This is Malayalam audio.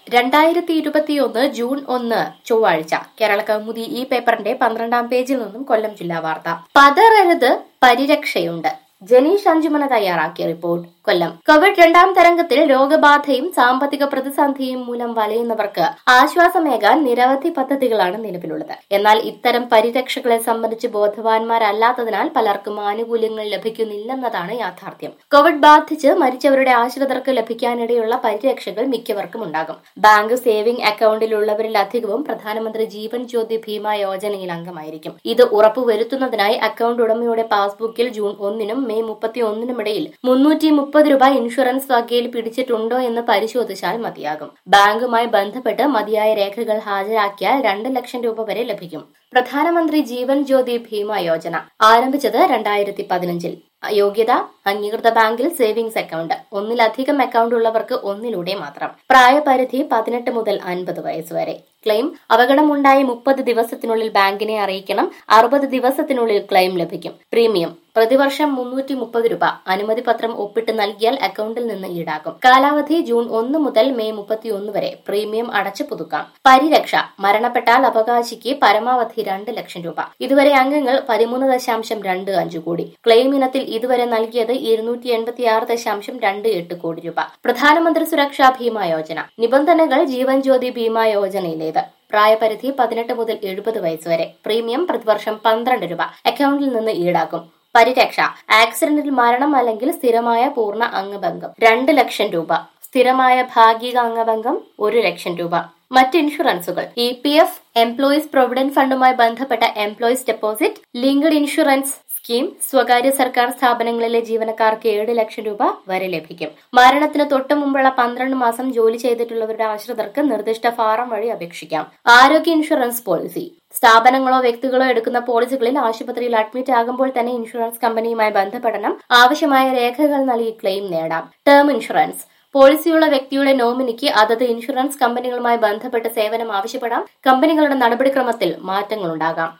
രണ്ടായിരത്തി ഇരുപത്തിയൊന്ന് ജൂൺ ഒന്ന് ചൊവ്വാഴ്ച കേരള കൗമുദി ഈ പേപ്പറിന്റെ പന്ത്രണ്ടാം പേജിൽ നിന്നും കൊല്ലം ജില്ലാ വാർത്ത പതറരുത് പരിരക്ഷയുണ്ട് ജനീഷ് അഞ്ചുമന തയ്യാറാക്കിയ റിപ്പോർട്ട് കൊല്ലം കോവിഡ് രണ്ടാം തരംഗത്തിൽ രോഗബാധയും സാമ്പത്തിക പ്രതിസന്ധിയും മൂലം വലയുന്നവർക്ക് ആശ്വാസമേകാൻ നിരവധി പദ്ധതികളാണ് നിലവിലുള്ളത് എന്നാൽ ഇത്തരം പരിരക്ഷകളെ സംബന്ധിച്ച് ബോധവാന്മാരല്ലാത്തതിനാൽ പലർക്കും ആനുകൂല്യങ്ങൾ ലഭിക്കുന്നില്ലെന്നതാണ് യാഥാർത്ഥ്യം കോവിഡ് ബാധിച്ച് മരിച്ചവരുടെ ആശ്രിതർക്ക് ലഭിക്കാനിടയുള്ള പരിരക്ഷകൾ മിക്കവർക്കും ഉണ്ടാകും ബാങ്ക് സേവിംഗ് അക്കൌണ്ടിലുള്ളവരിലധികവും പ്രധാനമന്ത്രി ജീവൻ ജ്യോതി ഭീമ യോജനയിൽ അംഗമായിരിക്കും ഇത് ഉറപ്പുവരുത്തുന്നതിനായി അക്കൌണ്ട് ഉടമയുടെ പാസ്ബുക്കിൽ ജൂൺ ഒന്നിനും മെയ് മുപ്പത്തി ഒന്നിനും ഇടയിൽ മുന്നൂറ്റി മുപ്പത് രൂപ ഇൻഷുറൻസ് വകയിൽ പിടിച്ചിട്ടുണ്ടോ എന്ന് പരിശോധിച്ചാൽ മതിയാകും ബാങ്കുമായി ബന്ധപ്പെട്ട് മതിയായ രേഖകൾ ഹാജരാക്കിയാൽ രണ്ട് ലക്ഷം രൂപ വരെ ലഭിക്കും പ്രധാനമന്ത്രി ജീവൻ ജ്യോതി ഭീമ യോജന ആരംഭിച്ചത് രണ്ടായിരത്തി പതിനഞ്ചിൽ യോഗ്യത അംഗീകൃത ബാങ്കിൽ സേവിംഗ്സ് അക്കൗണ്ട് ഒന്നിലധികം അക്കൗണ്ട് ഉള്ളവർക്ക് ഒന്നിലൂടെ മാത്രം പ്രായപരിധി പതിനെട്ട് മുതൽ അൻപത് വയസ്സ് വരെ ക്ലെയിം അപകടമുണ്ടായി മുപ്പത് ദിവസത്തിനുള്ളിൽ ബാങ്കിനെ അറിയിക്കണം അറുപത് ദിവസത്തിനുള്ളിൽ ക്ലെയിം ലഭിക്കും പ്രീമിയം പ്രതിവർഷം മുന്നൂറ്റി മുപ്പത് രൂപ അനുമതി പത്രം ഒപ്പിട്ട് നൽകിയാൽ അക്കൗണ്ടിൽ നിന്ന് ഈടാക്കും കാലാവധി ജൂൺ ഒന്ന് മുതൽ മെയ് മുപ്പത്തിയൊന്ന് വരെ പ്രീമിയം അടച്ചു പുതുക്കാം പരിരക്ഷ മരണപ്പെട്ടാൽ അവകാശിക്ക് പരമാവധി രണ്ട് ലക്ഷം രൂപ ഇതുവരെ അംഗങ്ങൾ പതിമൂന്ന് ദശാംശം രണ്ട് അഞ്ച് കോടി ക്ലെയിം ഇനത്തിൽ ഇതുവരെ നൽകിയത് ഇരുന്നൂറ്റി എൺപത്തിയാറ് ദശാംശം രണ്ട് എട്ട് കോടി രൂപ പ്രധാനമന്ത്രി സുരക്ഷാ ഭീമ യോജന നിബന്ധനകൾ ജീവൻ ജ്യോതി ഭീമ യോജനയിലേത് പ്രായപരിധി പതിനെട്ട് മുതൽ എഴുപത് വയസ്സ് വരെ പ്രീമിയം പ്രതിവർഷം പന്ത്രണ്ട് രൂപ അക്കൗണ്ടിൽ നിന്ന് ഈടാക്കും പരിരക്ഷ ആക്സിഡന്റിൽ മരണം അല്ലെങ്കിൽ സ്ഥിരമായ പൂർണ്ണ അംഗഭംഗം രണ്ട് ലക്ഷം രൂപ സ്ഥിരമായ ഭാഗിക അംഗഭംഗം ഒരു ലക്ഷം രൂപ മറ്റ് ഇൻഷുറൻസുകൾ E P F employees provident ഫണ്ടുമായി ബന്ധപ്പെട്ട employees deposit linked insurance scheme സ്വകാര്യ സർക്കാർ സ്ഥാപനങ്ങളിലെ ജീവനക്കാർക്ക് ഏഴ് ലക്ഷം രൂപ വരെ ലഭിക്കും മരണത്തിന് തൊട്ടു മുമ്പുള്ള പന്ത്രണ്ട് മാസം ജോലി ചെയ്തിട്ടുള്ളവരുടെ ആശ്രിതർക്ക് നിർദ്ദിഷ്ട ഫാറം വഴി അപേക്ഷിക്കാം ആരോഗ്യ ഇൻഷുറൻസ് പോളിസി സ്ഥാപനങ്ങളോ വ്യക്തികളോ എടുക്കുന്ന പോളിസികളിൽ ആശുപത്രിയിൽ അഡ്മിറ്റ് ആകുമ്പോൾ തന്നെ ഇൻഷുറൻസ് കമ്പനിയുമായി ബന്ധപ്പെടണം ആവശ്യമായ രേഖകൾ നൽകി ക്ലെയിം നേടാം ടേം ഇൻഷുറൻസ് പോളിസിയുള്ള വ്യക്തിയുടെ നോമിനിക്ക് അതത് ഇൻഷുറൻസ് കമ്പനികളുമായി ബന്ധപ്പെട്ട് സേവനം ആവശ്യപ്പെടാം കമ്പനികളുടെ നടപടിക്രമത്തിൽ മാറ്റങ്ങളുണ്ടാകാം